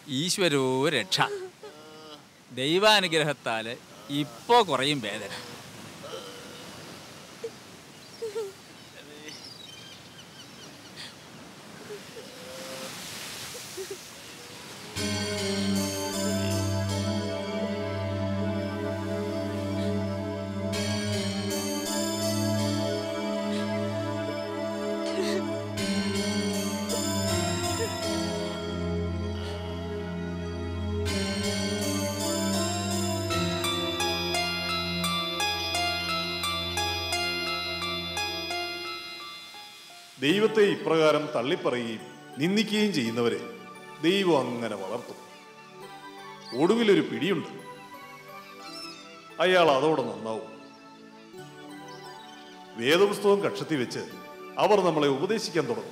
ഈശ്വരോ രക്ഷ ദൈവാനുഗ്രഹത്താൽ ഇപ്പോൾ കുറയും വേദന ദൈവത്തെ ഇപ്രകാരം തള്ളിപ്പറയുകയും നിന്ദിക്കുകയും ചെയ്യുന്നവരെ ദൈവം അങ്ങനെ വളർത്തും ഒടുവിലൊരു പിടിയുണ്ട് അയാൾ അതോടെ നന്നാവും വേദപുസ്തകം കക്ഷത്തി വെച്ച് അവർ നമ്മളെ ഉപദേശിക്കാൻ തുടങ്ങും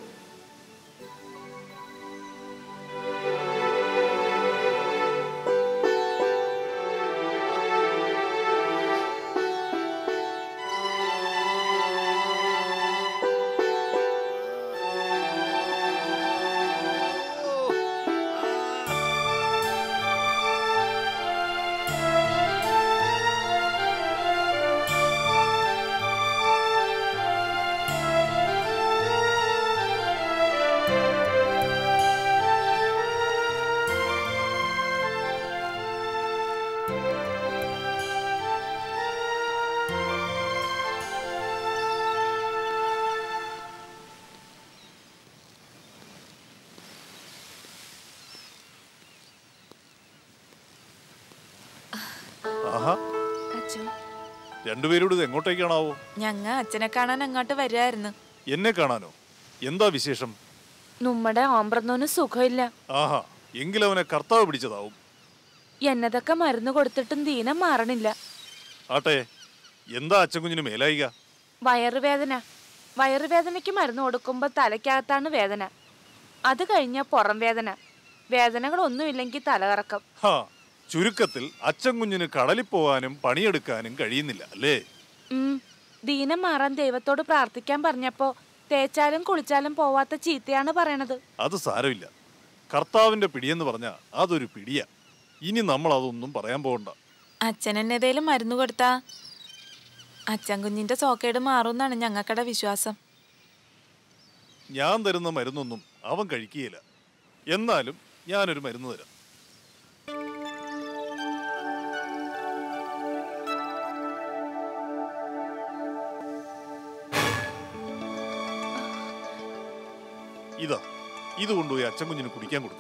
ആഹാ അച്ഛോ രണ്ടുപേരോട് ഇത് എങ്ങോട്ടേക്കാണാവോ ഞങ്ങ അച്ഛനെ കാണാൻ അങ്ങോട്ട് വരുമായിരുന്നു എന്നെ കാണാനോ എന്താ വിശേഷം നമ്മുടെ ഓമ്പ്രന്നോന് സുഖമില്ല ആഹാ എങ്കിലവനെ കർത്താവ് പിടിച്ചതാവും എന്നതൊക്കെ മരുന്ന് കൊടുത്തിട്ടും ദീനം മാറണില്ല ആട്ടെ എന്താ അച്ഛൻകുഞ്ഞിന് മേലായിക വയറുവേദന വയറുവേദനയ്ക്ക് മരുന്ന് കൊടുക്കുമ്പോൾ തലയ്ക്കകത്താണ് വേദന അത് കഴിഞ്ഞ പുറം വേദന വേദനകളൊന്നുമില്ലെങ്കിൽ തലകറക്കം ഹാ ചുരുക്കത്തിൽ അച്ഛൻ കുഞ്ഞിന് കടലിൽ പോവാനും പണിയെടുക്കാനും കഴിയുന്നില്ല അല്ലേ ഉം. ദീനം മാറാൻ ദൈവത്തോട് പ്രാർത്ഥിക്കാൻ പറഞ്ഞപ്പോ തേച്ചാലും കുളിച്ചാലും പോവാത്ത ചീത്തയാണ് പറയണത് അത് സാരമില്ല കർത്താവിന്റെ പിടിയെന്ന് പറഞ്ഞാ അതൊരു പിടിയാ ഇനി നമ്മൾ അതൊന്നും പറയാൻ പോകണ്ട അച്ഛൻ എന്നതേലും മരുന്ന് കൊടുത്താ അച്ഛൻ കുഞ്ഞിന്റെ സോക്കേട് മാറുമെന്നാണ് ഞങ്ങൾക്കടെ വിശ്വാസം ഞാൻ തരുന്ന മരുന്നൊന്നും അവൻ കഴിക്കുകയില്ല എന്നാലും ഞാനൊരു മരുന്ന് തരാം ഇതാ ഇത് കൊണ്ടുപോയി അച്ഛൻ കുഞ്ഞിന് കുടിക്കാൻ കൊടുക്കുക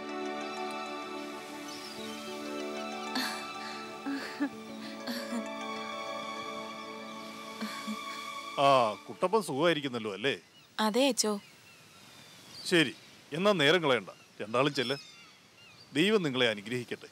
ആ കുട്ടപ്പൻ സുഖമായിരിക്കുന്നല്ലോ അല്ലേ അതെ അച്ചോ ശരി എന്നാ നേരം കളയണ്ട രണ്ടാളും ചെല്ല് ദൈവം നിങ്ങളെ അനുഗ്രഹിക്കട്ടെ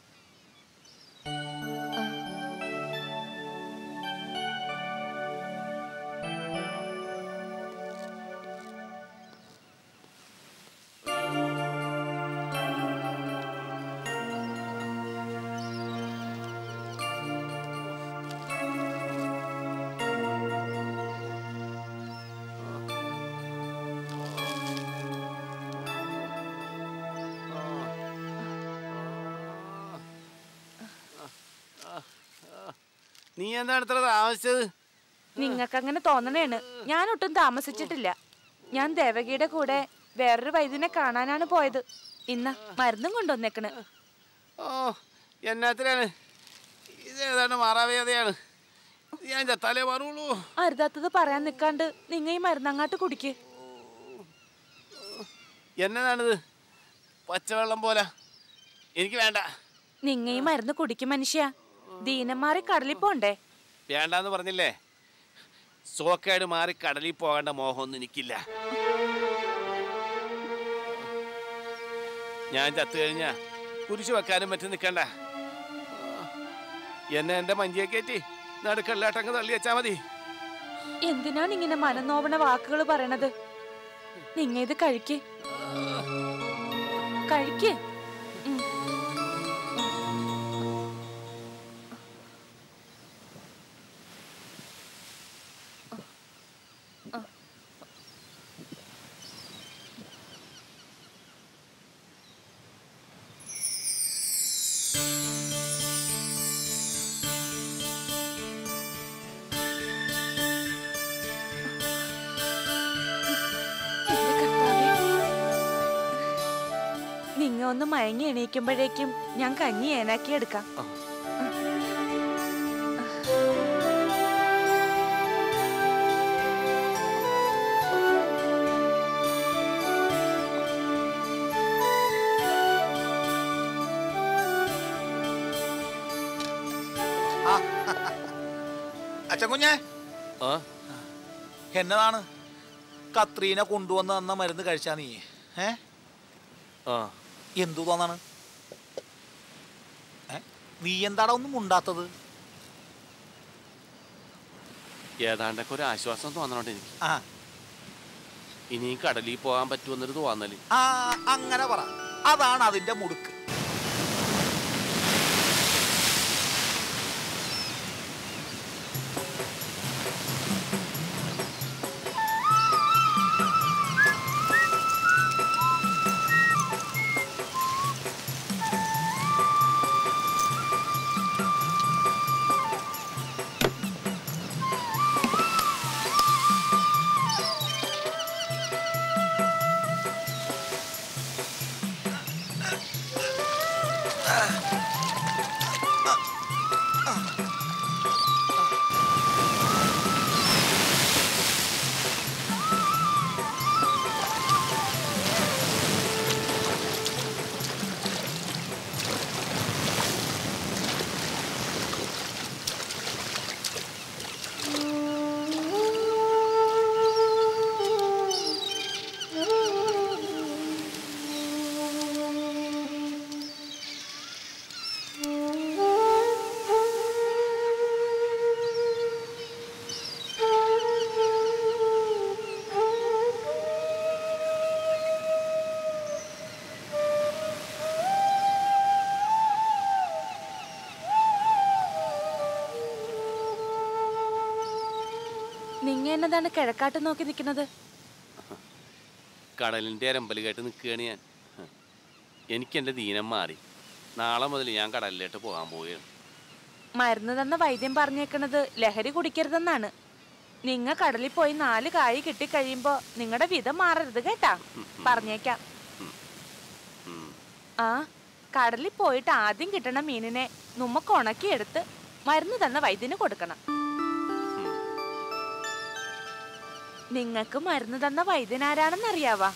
നീ എന്താണ് ഇത്ര താമസിച്ചത് നിങ്ങൾക്ക് അങ്ങനെ തോന്നണേണ് ഞാൻ ഒട്ടും താമസിച്ചിട്ടില്ല ഞാൻ ദേവകിയുടെ കൂടെ വേറൊരു വൈദ്യനെ കാണാനാണ് പോയത് ഇന്ന മരുന്നും കൊണ്ടുവന്നേക്കണ് ഓ എന്നാത്തിനാണ് ഇത് ഏതാണ്ട് മാറാവേദയാണ് ഞാൻ ചത്താലേ മാറുള്ളൂ അരുതാത്തത് പറയാൻ നിൽക്കാണ്ട് നിങ്ങ ഈ മരുന്നങ്ങാട്ട് കുടിക്ക് എന്നതാണിത് പച്ചവെള്ളം പോലെ എനിക്ക് വേണ്ട നിങ്ങ ഈ മരുന്ന് കുടിക്കും മനുഷ്യ ദീനം മാറി കടലിൽ പോണ്ടേ വേണ്ടാന്ന് പറഞ്ഞില്ലേ സോക്കേട് മാറി കടലിൽ പോകേണ്ട മോഹമൊന്നും എനിക്കില്ല ഞാൻ ചത്തു കഴിഞ്ഞാ കുരിശ് വെക്കാനും പറ്റും നിൽക്കണ്ട എന്നെ എൻ്റെ മഞ്ചിയെ കയറ്റി നടുക്കല്ലാട്ടങ്ങ് തള്ളി വെച്ചാ മതി എന്തിനാണ് ഇങ്ങനെ മനംനോവണ വാക്കുകൾ പറയണത് നിങ്ങ ഇത് കഴിക്ക് കഴിക്ക് ഉം. ഒന്ന് മയങ്ങി എണീക്കുമ്പോഴേക്കും ഞാൻ കഞ്ഞി ഏനാക്കി എടുക്കാം അച്ഛൻ കുഞ്ഞെ ആ എന്നതാണ് കത്രീനെ കൊണ്ടുവന്ന് തന്ന മരുന്ന് കഴിച്ചാ നീ ഏ ആ എന്തു തോന്നാണ് ഏ? നീ എന്താടാ ഒന്നും ഉണ്ടാത്തത് ഏതാണ്ടൊക്കെ ഒരു ആശ്വാസം തോന്നണോണ്ട് എനിക്ക് ആ ഇനി കടലിൽ പോകാൻ പറ്റുമെന്നൊരു തോന്നല് ആ അങ്ങനെ പറ അതാണ് അതിന്റെ മുടുക്ക് നിങ്ങ എന്നതാണ് കിഴക്കാട്ട് നോക്കി നിൽക്കുന്നത് കടലിന്റെ അരമ്പല് കേട്ട് നിൽക്കുകയാണ് ഞാൻ ഹ്. എനിക്ക് എൻ്റെ ദീനം മാറി നാളെ മുതൽ ഞാൻ കടലിലോട്ട് പോകാൻ പോവുകയാണ് മരുന്ന് തന്ന വൈദ്യം പറഞ്ഞേക്കണത് ലഹരി കുടിക്കരുതെന്നാണ് നിങ്ങ കടലിൽ പോയി നാല് കായ് കിട്ടിക്കഴിയുമ്പോ നിങ്ങളുടെ വിധം മാറരുത് കേട്ടാ പറഞ്ഞേക്കാം ഉം. ആ കടലിൽ പോയിട്ട് ആദ്യം കിട്ടണ മീനിനെ നമുക്ക് ഉണക്കിയെടുത്ത് മരുന്ന് തന്ന വൈദ്യന് കൊടുക്കണം നിങ്ങക്ക് മരുന്ന് തന്ന വൈദ്യനാരാണെന്നറിയാവാ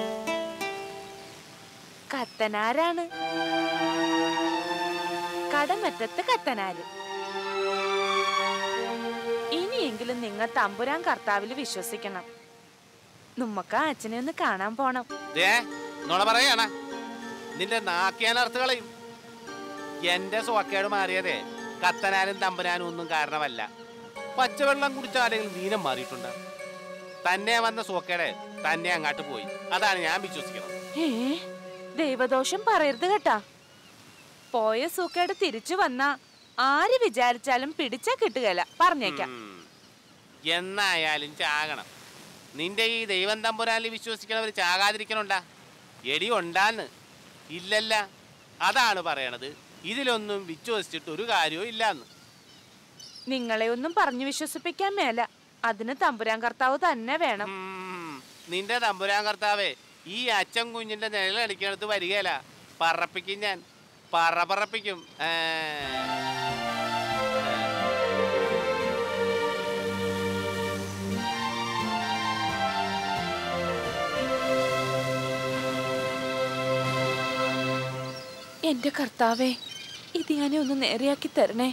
കത്തനാരാണ് കടമറ്റത്ത് കത്തനാര് ഇനിയെങ്കിലും നിങ്ങൾ തമ്പുരാൻ കർത്താവിൽ വിശ്വസിക്കണം നമ്മക്ക് ആ അച്ഛനെ ഒന്ന് കാണാൻ പോണം ദേ നോള പറയാണ് നിന്റെ നാക്കിയാൻ അർത്ഥ കളയും എന്റെ സോക്കേട് മാറിയതേ കത്തനാനും തമ്പനാനും ഒന്നും കാരണമല്ല പച്ചവെള്ളം കുടിച്ച ആരെങ്കിലും ദീനം മാറിയിട്ടുണ്ട് തന്നെ വന്ന സോക്കേട് തന്നെ അങ്ങാട്ട് പോയി അതാണ് ഞാൻ വിശ്വസിക്കുന്നത് ഏ ദൈവദോഷം പറയരുത് കേട്ടാ പോയ സൂക്കേട് തിരിച്ചു വന്നാ ആര് വിചാരിച്ചാലും പിടിച്ചാ കിട്ടുകയില്ല പറഞ്ഞേക്കാം ഉം. എന്നായാലും ചാകണം നിന്റെ ഈ ദൈവം തമ്പുരാനിൽ വിശ്വസിക്കണവർ ചാകാതിരിക്കണുണ്ടാ എടി ഉണ്ടാന്ന് ഇല്ലല്ല അതാണ് പറയണത് ഇതിലൊന്നും വിശ്വസിച്ചിട്ട് ഒരു കാര്യവും ഇല്ലാന്ന് നിങ്ങളെ ഒന്നും പറഞ്ഞു വിശ്വസിപ്പിക്കാൻ മേല അതിന് തമ്പുരാൻ കർത്താവ് തന്നെ വേണം ഉം. നിന്റെ തമ്പുരാൻ കർത്താവേ ഈ അച്ഛൻ കുഞ്ഞിന്റെ നിഴലടിക്കണത് വരികയില്ല പറപ്പിക്കും ഞാൻ പറ പറപ്പിക്കും ഏ. എന്റെ കർത്താവേ ഇത് ഞാനെ ഒന്ന് നേരെയാക്കി തരണേ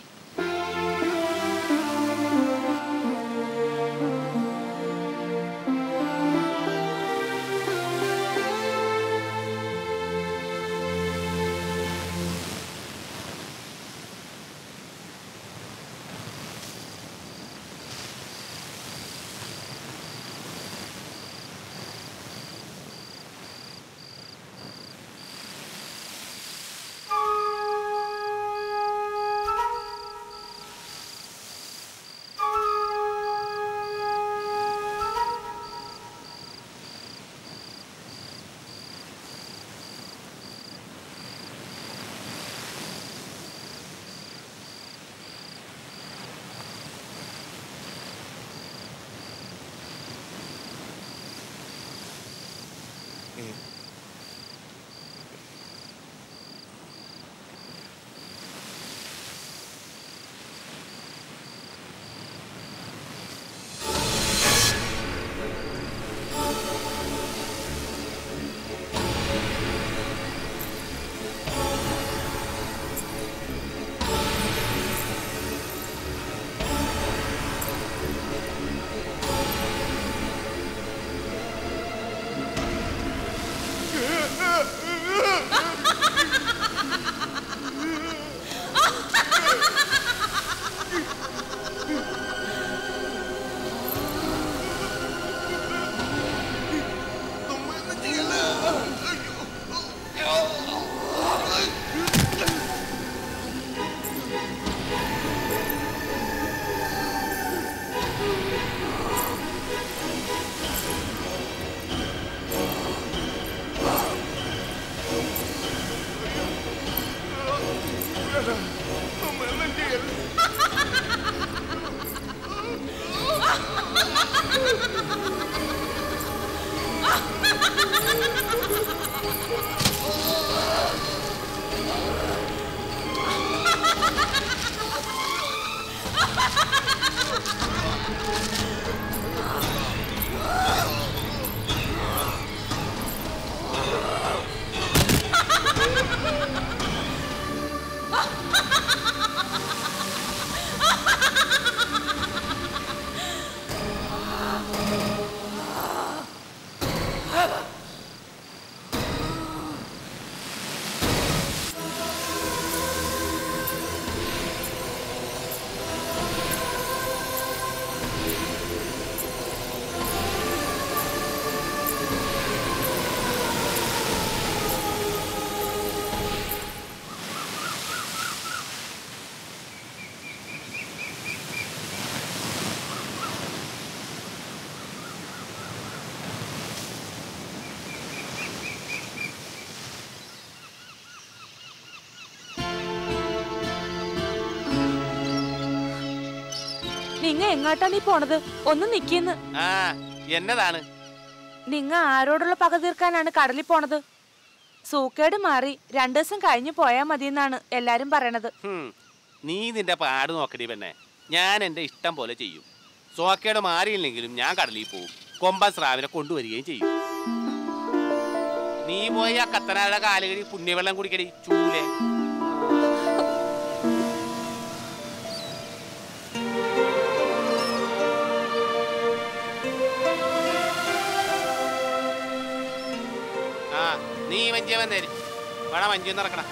നിങ്ങ എങ്ങോട്ടാ നീ പോണത് ഒന്ന് നിക്കിന്ന് ആ എന്നതാണ് നിങ്ങ ആരോടുള്ള പക തീർക്കാനാണ് കടലിൽ പോണത് സൂക്കേട് മാറി രണ്ടു ദിവസം കഴിഞ്ഞു പോയാ മതിയെന്നാണ് എല്ലാരും പറയണത് ഹും, നീ നിന്റെ പാട് നോക്കടി പെണ്ണെ ഞാൻ എൻ്റെ ഇഷ്ടം പോലെ ചെയ്യും സോക്കയുടെ മാറിയില്ലെങ്കിലും ഞാൻ കടലിൽ പോവും കൊമ്പൻ സ്രാവിനെ കൊണ്ടുവരികയും ചെയ്യും നീ പോയി ആ കത്തനാരുടെ കാലുകടി പുണ്യവെള്ളം കുടിക്കടി ചൂലേ ആ നീ വഞ്ചിയ വന്നേര് വേണം വഞ്ചി ഒന്ന് ഇറക്കണം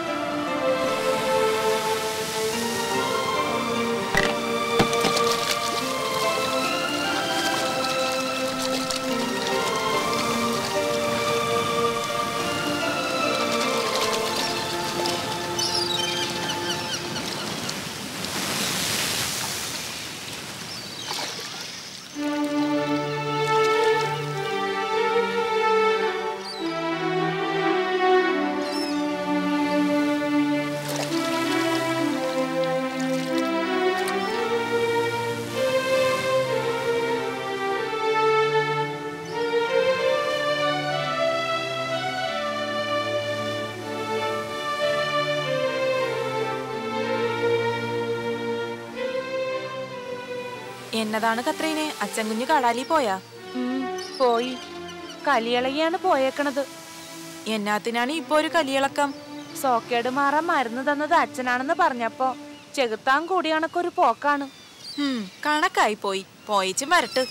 എന്നതാണ് കത്രീനെ അച്ഛൻ കുഞ്ഞ് കടാലി പോയാ ഉം, പോയി കലിയിളകിയാണ് പോയേക്കണത് എന്നാത്തിനാണ് ഇപ്പൊ ഒരു കലിയിളക്കം സോക്കേട് മാറാൻ മരുന്ന് തന്നത് അച്ഛനാണെന്ന് പറഞ്ഞപ്പോ ചെകുത്താൻ കൂടി കണക്കൊരു പോക്കാണ് ഹും, കണക്കായി പോയി പോയിച്ചും വരട്ട്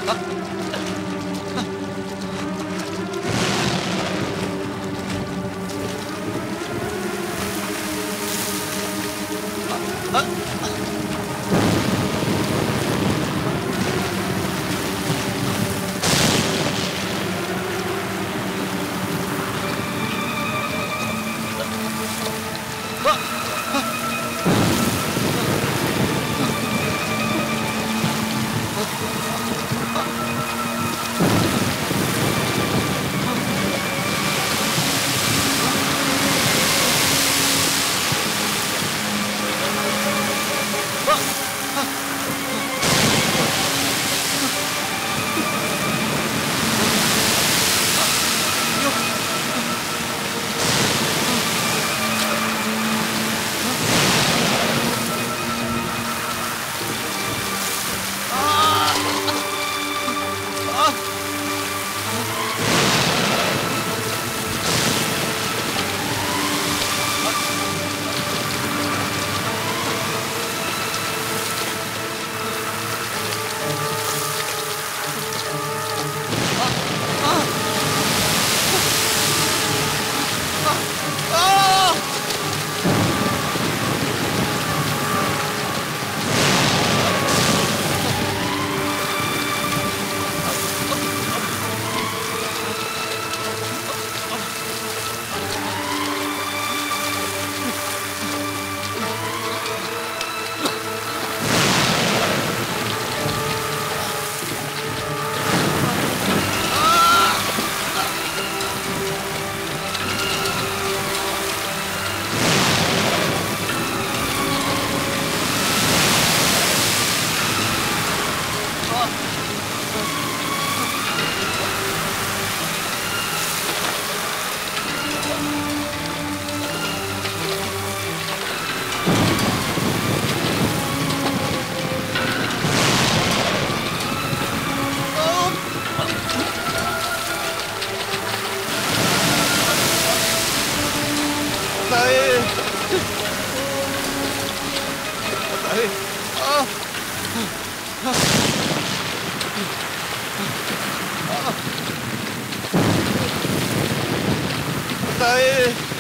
തായേ